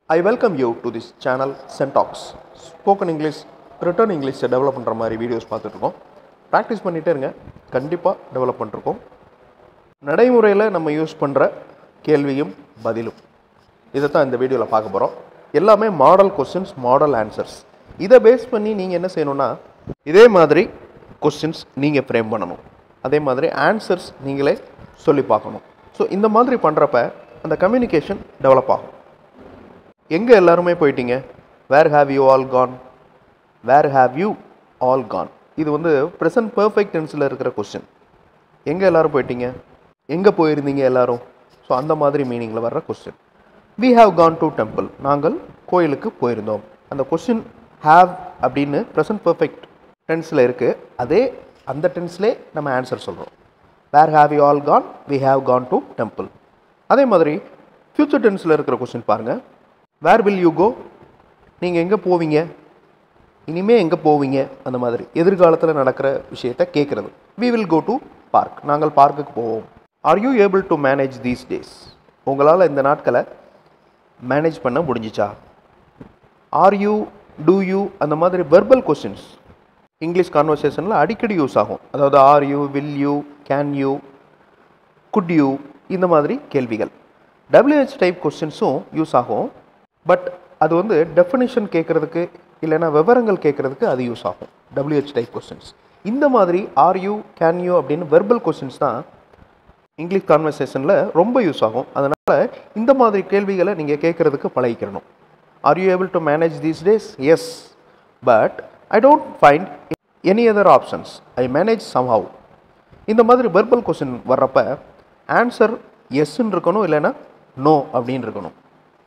I welcome you to this channel சென்டாக்ஸ் spoken English written இங்கிலீஷை develop பண்ணுற மாதிரி வீடியோஸ் பார்த்துட்ருக்கோம் ப்ராக்டிஸ் பண்ணிகிட்டே இருங்க கண்டிப்பாக டெவலப் பண்ணிருக்கோம் நடைமுறையில் நம்ம யூஸ் பண்ணுற கேள்வியும் பதிலும் இதை தான் இந்த வீடியோவில் பார்க்க போகிறோம் எல்லாமே மாடல் கொஸ்டின்ஸ் மாடல் ஆன்சர்ஸ் இதை பேஸ் பண்ணி நீங்கள் என்ன செய்யணும்னா இதே மாதிரி கொஸ்டின்ஸ் நீங்கள் ஃப்ரேம் பண்ணணும் அதே மாதிரி ஆன்சர்ஸ் நீங்களே சொல்லி பார்க்கணும் ஸோ இந்த மாதிரி பண்ணுறப்ப அந்த கம்யூனிகேஷன் டெவலப் ஆகும் எங்கே எல்லாருமே போயிட்டீங்க where have you all gone where have you all gone இது வந்து ப்ரெசன்ட் பர்ஃபெக்ட் டென்ஸில் இருக்கிற கொஸ்டின் எங்கே எல்லாரும் போயிட்டீங்க எங்கே போயிருந்தீங்க எல்லாரும் ஸோ அந்த மாதிரி மீனிங்கில் வர்ற question we have gone to temple நாங்கள் கோயிலுக்கு போயிருந்தோம் அந்த கொஸ்டின் ஹாவ் அப்படின்னு ப்ரெசன்ட் பர்ஃபெக்ட் டென்ஸில் இருக்குது அதே அந்த டென்ஸ்லே நம்ம ஆன்சர் சொல்கிறோம் where have you all gone we have gone to temple அதே மாதிரி ஃப்யூச்சர் டென்ஸில் இருக்கிற கொஸ்டின் பாருங்கள் வேர் வில் யூ கோ நீங்கள் எங்கே போவீங்க இனிமே எங்கே போவீங்க அந்த மாதிரி எதிர்காலத்தில் நடக்கிற விஷயத்த கேட்குறது we will go to park நாங்கள் பார்க்குக்கு போவோம் are you able to manage these days உங்களால் இந்த நாட்களை மேனேஜ் பண்ண முடிஞ்சிச்சா ஆர் யூ டூ யூ அந்த மாதிரி வெர்பல் கொஸ்டின்ஸ் இங்கிலீஷ் கான்வர்சேஷனில் அடிக்கடி யூஸ் ஆகும் அதாவது are you will you can you could you இந்த மாதிரி கேள்விகள் டபிள்யூஹெச் டைப் கொஸ்டின்ஸும் யூஸ் ஆகும் பட் அது வந்து டெஃபினிஷன் கேட்குறதுக்கு இல்லைன்னா விவரங்கள் கேட்குறதுக்கு அது யூஸ் ஆகும் டபிள்யூஹெச் டைப் கொஸ்டின்ஸ் இந்த மாதிரி ஆர் யூ கேன் யூ அப்படின்னு வெர்பல் கொஸ்டின்ஸ் தான் இங்கிலீஷ் கான்வர்சேஷனில் ரொம்ப யூஸ் ஆகும் அதனால் இந்த மாதிரி கேள்விகளை நீங்கள் கேட்குறதுக்கு பழகிக்கிறணும் are you able to manage these days yes but I don't find any other options I manage somehow இந்த மாதிரி வெர்பல் கொஸ்டின் வர்றப்ப ஆன்சர் எஸ்ன்னு இருக்கணும் இல்லைன்னா நோ அப்படின்னு இருக்கணும்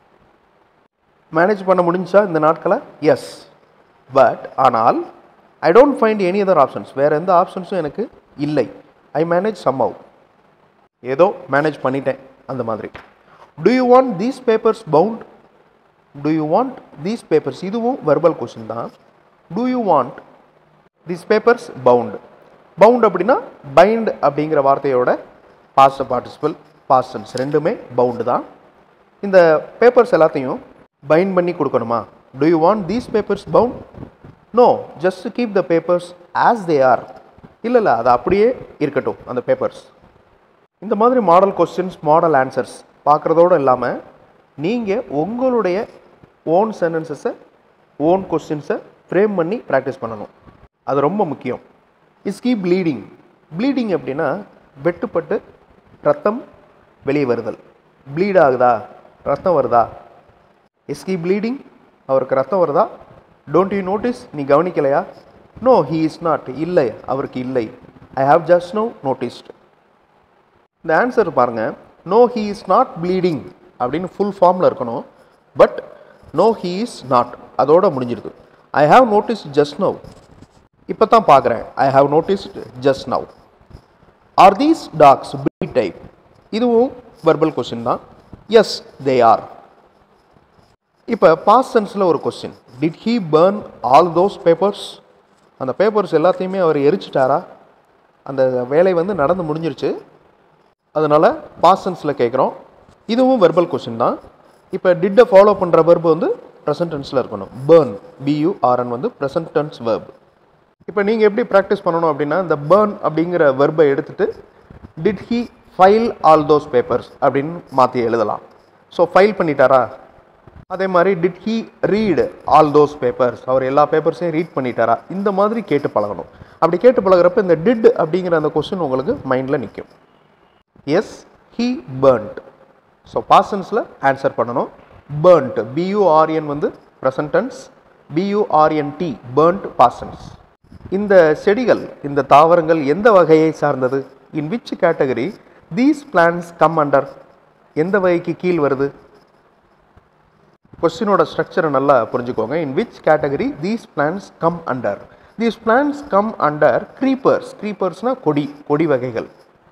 மேனேஜ் பண்ண முடிஞ்சா இந்த நாட்களை எஸ் பட் ஆனால் I don't find any other options வேறு எந்த ஆப்ஷன்ஸும் எனக்கு இல்லை ஐ மேனேஜ் சம்ஹவ் ஏதோ மேனேஜ் பண்ணிட்டேன் அந்த மாதிரி do you want these papers bound do you want these papers இதுவும் வெர்பல் கொஸ்டின் தான் do you want these papers bound bound அப்படின்னா பைண்ட் அப்படிங்கிற வார்த்தையோட பாஸ்ட் பார்ட்டிசிபல் பாஸ்டன்ஸ் ரெண்டுமே பவுண்டு தான் இந்த பேப்பர்ஸ் எல்லாத்தையும் பைண்ட் பண்ணி கொடுக்கணுமா do you want these papers bound no just keep the papers as they are இல்லை இல்லை அது அப்படியே இருக்கட்டும் அந்த பேப்பர்ஸ் இந்த மாதிரி மாடல் கொஸ்டின்ஸ் மாடல் ஆன்சர்ஸ் பார்க்குறதோடு இல்லாமல் நீங்கள் உங்களுடைய ஓன் சென்டென்சஸை ஓன் கொஸ்டின்ஸை ஃப்ரேம் பண்ணி ப்ராக்டிஸ் பண்ணணும் அது ரொம்ப முக்கியம் இஸ் கீப் ப்ளீடிங் ப்ளீடிங் அப்படின்னா வெட்டுப்பட்டு ரத்தம் வெளியே வருதல் ப்ளீட் ஆகுதா ரத்தம் வருதா இஸ் கீப் ப்ளீடிங் அவருக்கு ரத்தம் வருதா டோன்ட் யூ நோட்டீஸ் நீ கவனிக்கலையா நோ ஹீ இஸ் நாட் இல்லை அவருக்கு இல்லை I have just no noticed இந்த ஆன்சர் பாருங்கள் no he is not bleeding அப்படின்னு ஃபுல் ஃபார்மில் இருக்கணும் but no he is not அதோட முடிஞ்சிருது I have notice just now இப்போ தான் பார்க்குறேன் I have noticed just now are these docs B type இதுவும் வெர்பல் கொஸ்டின் தான் எஸ் தே ஆர் இப்போ பாஸ்ட் சென்ஸில் ஒரு question did he burn all those papers அந்த பேப்பர்ஸ் எல்லாத்தையுமே அவர் எரிச்சிட்டாரா அந்த வேலை வந்து நடந்து முடிஞ்சிருச்சு அதனால் பாசன்ஸில் கேட்குறோம் இதுவும் வெர்பல் கொஸ்டின் தான் இப்போ டிட்டை ஃபாலோ பண்ணுற வெர்பு வந்து ப்ரெசன்ட் டென்ஸில் இருக்கணும் பேர்ன் பியூஆர்என் வந்து ப்ரெசன்ட் டென்ஸ் வெர்ப் இப்போ நீங்கள் எப்படி ப்ராக்டிஸ் பண்ணணும் அப்படின்னா இந்த பேர்ன் அப்படிங்கிற வெர்பை எடுத்துகிட்டு did he file all those papers அப்படின்னு மாற்றி எழுதலாம் ஸோ ஃபைல் பண்ணிட்டாரா அதே மாதிரி did he read all those papers அவர் எல்லா பேப்பர்ஸையும் ரீட் பண்ணிட்டாரா இந்த மாதிரி கேட்டு பழகணும் அப்படி கேட்டு பழகிறப்ப இந்த டிட் அப்படிங்கிற அந்த கொஸ்டின் உங்களுக்கு மைண்டில் நிற்கும் எஸ் ஹீ பேர்ன்ட் ஸோ பாசன்ஸில் ஆன்சர் பண்ணணும் பேர்ன்ட் பியூஆர்என் வந்து ப்ரெசன்டென்ஸ் பியூஆர்என்டி பேர்ன்ட் பாசன்ஸ் இந்த செடிகள் இந்த தாவரங்கள் எந்த வகையை சார்ந்தது in which category these plants come under எந்த வகைக்கு கீழ் வருது கொஸ்டினோட ஸ்ட்ரக்சரை நல்லா புரிஞ்சுக்கோங்க in which category these plants come under these plants come under creepers க்ரீப்பர்ஸ்னால் கொடி கொடி வகைகள்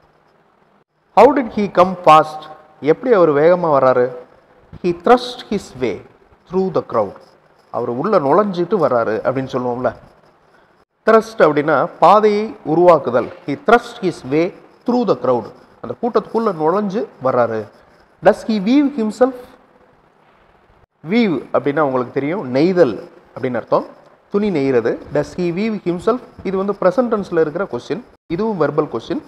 how did he come fast எப்படி அவர் வேகமாக வர்றாரு he thrust his way through the crowd அவர் உள்ளே நுழைஞ்சிட்டு வர்றாரு அப்படின்னு சொல்லுவோம்ல த்ரஸ்ட் அப்படின்னா பாதையை உருவாக்குதல் he thrust his way through the crowd அந்த கூட்டத்துக்குள்ளே நுழைஞ்சு வர்றாரு does he weave himself weave அப்படின்னா உங்களுக்கு தெரியும் நெய்தல் அப்படின்னு அர்த்தம் துணி நெய்கிறது டஸ் ஹி வீவ் ஹிம்செல்ஃப் இது வந்து ப்ரெசன்ட் டென்ஸில் இருக்கிற கொஸ்டின் இதுவும் verbal question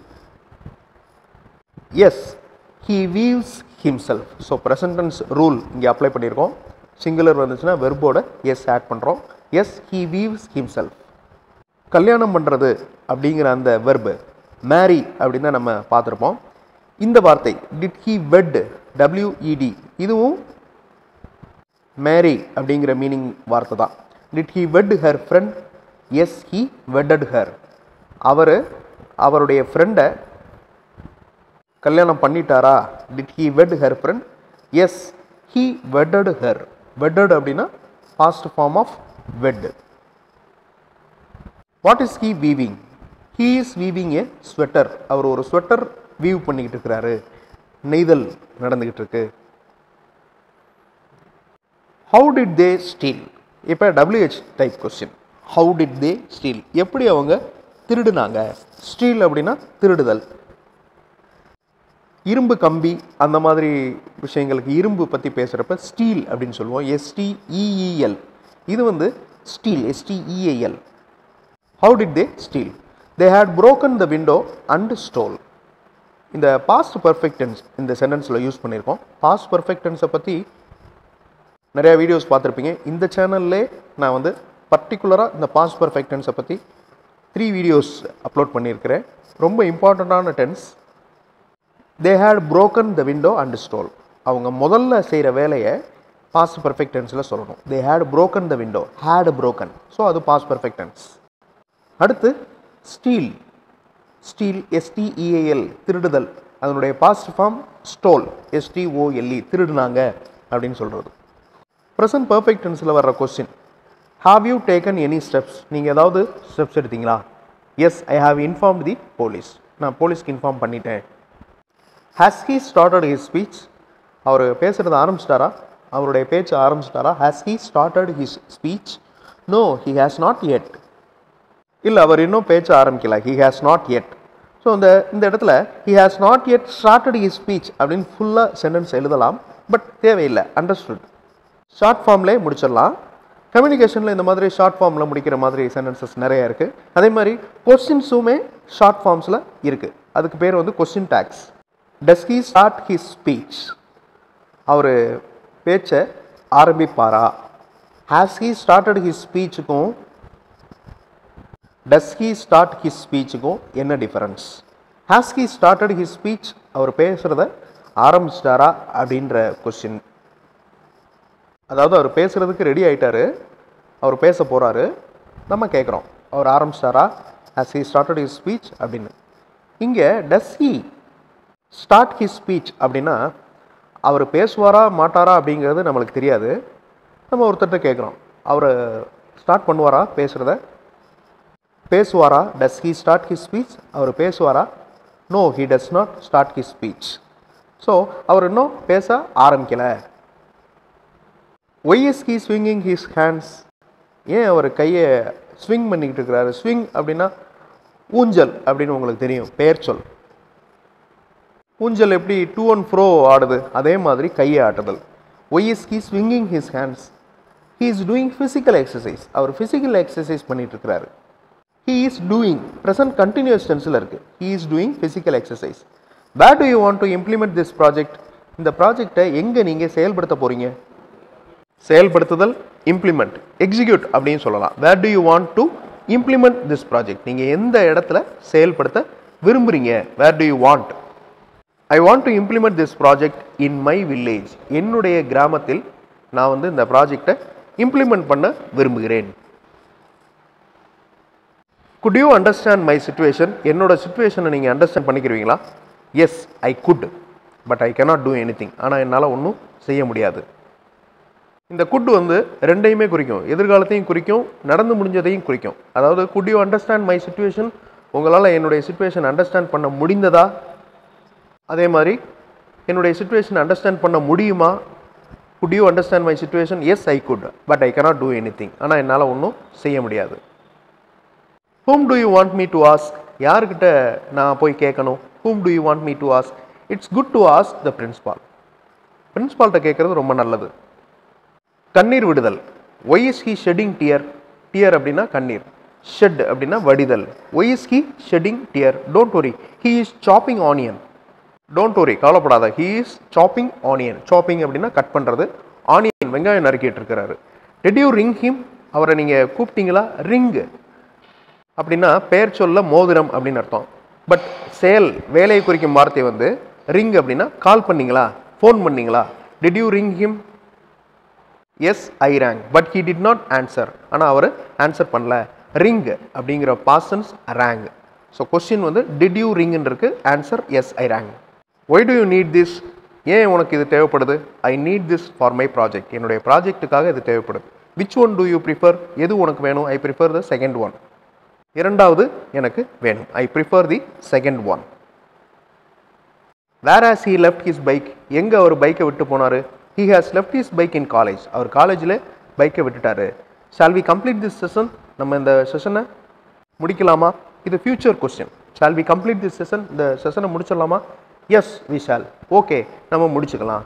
yes he weaves himself so present tense rule இங்கே அப்ளை பண்ணியிருக்கோம் சிங்குலர் வந்துச்சுன்னா வெர்போட எஸ் ஆட் பண்ணுறோம் எஸ் ஹீ வீவ்ஸ் ஹிம்செல்ஃப் கல்யாணம் பண்ணுறது அப்படிங்கிற அந்த வெர்பு மேரி அப்படின்னு தான் நம்ம பார்த்துருப்போம் இந்த வார்த்தை டிட் ஹி வெட் டபிள்யூஇடி இதுவும் மேரி அப்படிங்கிற மீனிங் வார்த்தை தான் did he wed her friend yes he wedded her அவர் அவருடைய ஃப்ரெண்டை கல்யாணம் பண்ணிட்டாரா did he wed her friend yes he wedded her wedded அப்படின்னா past form of wed what is he weaving he is weaving a sweater அவர் ஒரு sweater weave பண்ணிக்கிட்டு இருக்கிறாரு நெய்தல் நடந்துக்கிட்டு இருக்கு ஹவு டிட் தே ஸ்டீல் இப்போ WH type question how did they steal எப்படி அவங்க திருடுனாங்க ஸ்டீல் அப்படின்னா திருடுதல் இரும்பு கம்பி அந்த மாதிரி விஷயங்களுக்கு இரும்பு பற்றி பேசுகிறப்ப ஸ்டீல் அப்படின்னு சொல்லுவோம் எஸ்டிஇஇஎல் இது வந்து steel S T E A L how did they steal they had broken the window and stole இந்த பாஸ்ட் பர்ஃபெக்ட் டென்ஸ் இந்த சென்டென்ஸில் யூஸ் பண்ணியிருக்கோம் பாஸ்ட் பர்ஃபெக்ட் டென்ஸை பற்றி நிறையா வீடியோஸ் பார்த்துருப்பீங்க இந்த சேனல்லே நான் வந்து பர்டிகுலராக இந்த பாஸ்ட் பர்ஃபெக்ட் டென்ஸை பற்றி த்ரீ வீடியோஸ் அப்லோட் பண்ணியிருக்கிறேன் ரொம்ப இம்பார்ட்டண்ட்டான tense they had broken the window and stole அவங்க முதல்ல செய்கிற வேலையை பாஸ்ட் பர்ஃபெக்ட் டென்ஸில் சொல்லணும் they had broken the window had broken so அது பாஸ்ட் பர்ஃபெக்ட் டென்ஸ் அடுத்து ஸ்டீல் ஸ்டீல் எஸ்டிஇஏஎல் திருடுதல் அதனுடைய பாஸ்ட் ஃபார்ம் ஸ்டோல் எஸ்டிஓஎல்இ திருடுனாங்க அப்படின்னு சொல்கிறது ப்ரெசன்ட் பர்ஃபெக்ட் டென்ஸில் வர்ற question have you taken any steps நீங்கள் ஏதாவது ஸ்டெப்ஸ் எடுத்தீங்களா yes I have inform the police நான் போலீஸ்க்கு இன்ஃபார்ம் பண்ணிட்டேன் has he started his speech அவர் பேசுகிறது ஆரம்பிச்சிட்டாரா அவருடைய பேச்சு ஆரம்பிச்சிட்டாரா has he started his speech no he has not yet இல்லை அவர் இன்னும் பேச்ச ஆரம்பிக்கல he has not yet so இந்த இந்த இடத்துல he has not yet started his speech அப்படின்னு ஃபுல்லாக சென்டென்ஸ் எழுதலாம் பட் தேவையில்லை அண்டர்ஸ்டுட் ஷார்ட் ஃபார்ம்லே முடிச்சிடலாம் கம்யூனிகேஷனில் இந்த மாதிரி ஷார்ட் ஃபார்மில் முடிக்கிற மாதிரி சென்டென்சஸ் நிறைய இருக்குது அதே மாதிரி கொஸ்டின்ஸுமே ஷார்ட் ஃபார்ம்ஸில் இருக்குது அதுக்கு பேர் வந்து question tags does he start his speech அவர் பேச்சை ஆரம்பிப்பாரா ஹேஸ் ஹீ ஸ்டார்டட் ஹிஸ் ஸ்பீச்சுக்கும் டஸ் ஹீ ஸ்டார்ட் ஹிஸ் ஸ்பீச்சுக்கும் என்ன difference has he started his speech அவர் பேசுகிறத ஆரம்பிச்சிட்டாரா அப்படின்ற கொஸ்டின் அதாவது அவர் பேசுகிறதுக்கு ரெடி ஆயிட்டாரு அவர் பேச போகிறாரு நம்ம கேட்குறோம் அவர் ஆரம்பிச்சிட்டாரா has he started his speech அப்படின்னு இங்கே does he start his speech அப்படின்னா அவர் பேசுவாரா மாட்டாரா அப்படிங்கிறது நம்மளுக்கு தெரியாது நம்ம ஒருத்தர்கிட்ட கேட்குறோம் அவர் ஸ்டார்ட் பண்ணுவாரா பேசுகிறத பேசுவாரா does he start his speech அவர் பேசுவாரா no he does not start his speech so அவர் இன்னும் பேச ஆரம்பிக்கலை why is he swinging his hands ஏன் அவர் கையை ஸ்விங் பண்ணிக்கிட்டு இருக்கிறாரு ஸ்விங் அப்படின்னா ஊஞ்சல் அப்படின்னு உங்களுக்கு தெரியும் பெயர் சொல் ஊஞ்சல் எப்படி டூ அண்ட் ஃப்ரோ ஆடுது அதே மாதிரி கையை ஆட்டுதல் why is he swinging his hands he is doing physical exercise அவர் ஃபிசிக்கல் எக்ஸசைஸ் பண்ணிட்டு இருக்கிறாரு he is doing present continuous டென்ஸில் இருக்குது he is doing physical exercise where do you want to implement this project இந்த ப்ராஜெக்டை எங்கே நீங்கள் செயல்படுத்த போகிறீங்க செயல்படுத்துதல் இம்ப்ளிமெண்ட் எக்ஸிக்யூட் அப்படின்னு சொல்லலாம் where do you want to implement this project நீங்கள் எந்த இடத்துல செயல்படுத்த விரும்புகிறீங்க where do you want I want to implement this project in my village என்னுடைய கிராமத்தில் நான் வந்து இந்த ப்ராஜெக்டை இம்ப்ளிமெண்ட் பண்ண விரும்புகிறேன் could you understand my situation என்னோட சுச்சுவேஷனை நீங்கள் அண்டர்ஸ்டாண்ட் பண்ணிக்கிறீங்களா yes I could but I cannot do anything ஆனால் என்னால் ஒன்றும் செய்ய முடியாது இந்த குட் வந்து ரெண்டையுமே குறிக்கும் எதிர்காலத்தையும் குறிக்கும் நடந்து முடிஞ்சதையும் குறிக்கும் அதாவது could you understand my situation உங்களால் என்னுடைய சுச்சுவேஷன் அண்டர்ஸ்டாண்ட் பண்ண முடிந்ததா அதே மாதிரி என்னுடைய சுச்சுவேஷன் அண்டர்ஸ்டாண்ட் பண்ண முடியுமா could you understand my situation yes I could but I cannot do anything ஆனால் என்னால் ஒன்றும் செய்ய முடியாது whom do you want me to ask யார்கிட்ட நான் போய் கேட்கணும் whom do you want me to ask it's good to ask the principal பிரின்ஸ்பால்கிட்ட கேட்குறது ரொம்ப நல்லது கண்ணீர் விடுதல் why is he shedding tear tear அப்படின்னா கண்ணீர் ஷெட் அப்படின்னா வடிதல் why is he shedding tear don't worry he is chopping onion don't worry கவலைப்படாத he is chopping onion chopping அப்படின்னா கட் பண்ணுறது ஆனியன் வெங்காயம் நறுக்கிட்டு இருக்கிறாரு டெட் யூ ரிங் ஹிம் அவரை நீங்கள் கூப்பிட்டீங்களா ரிங்கு அப்படின்னா பெயர் சொல்ல மோதிரம் அப்படின்னு அர்த்தம் பட் செயல் வேலையை குறிக்கும் வார்த்தை வந்து ரிங் அப்படின்னா கால் பண்ணீங்களா ஃபோன் பண்ணீங்களா did you ring him yes I rang but he did not answer ஆனால் அவர் ஆன்சர் பண்ணல ரிங் அப்படிங்கிற பாசன்ஸ் ரேங் ஸோ கொஸ்டின் வந்து டிட் யூ ரிங்னு இருக்கு answer yes I rang why do you need this ஏன் உனக்கு இது தேவைப்படுது I need this for my project என்னுடைய ப்ராஜெக்ட்டுக்காக இது தேவைப்படுது which one do you prefer எது உனக்கு வேணும் I prefer the second one இரண்டாவது எனக்கு வேணும் I prefer the second one where has he left his bike எங்கே அவர் பைக்கை விட்டு போனார் he has left his bike in college அவர் காலேஜில் பைக்கை விட்டுட்டாரு shall we complete this session நம்ம இந்த செஷனை முடிக்கலாமா இது future question shall we complete this session இந்த செஷனை முடிச்சிடலாமா எஸ் வி ஷால் ஓகே நம்ம முடிச்சுக்கலாம்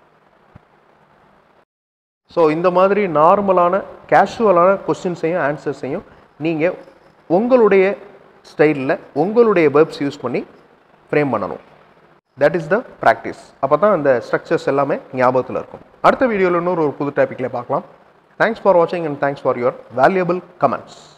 ஸோ இந்த மாதிரி நார்மலான கேஷுவலான கொஸ்டின்ஸையும் ஆன்சர்ஸையும் நீங்கள் உங்களுடைய ஸ்டைலில் உங்களுடைய வேர்ப்ஸ் யூஸ் பண்ணி ஃப்ரேம் பண்ணணும் தட் இஸ் த ப்ராக்டிஸ் அப்போ தான் அந்த ஸ்ட்ரக்சர்ஸ் எல்லாமே ஞாபகத்தில் இருக்கும் அடுத்த வீடியோவில் இன்னொரு ஒரு புது டாப்பிக்கில் பார்க்கலாம் தேங்க்ஸ் ஃபார் வாட்சிங் and thanks for your valuable comments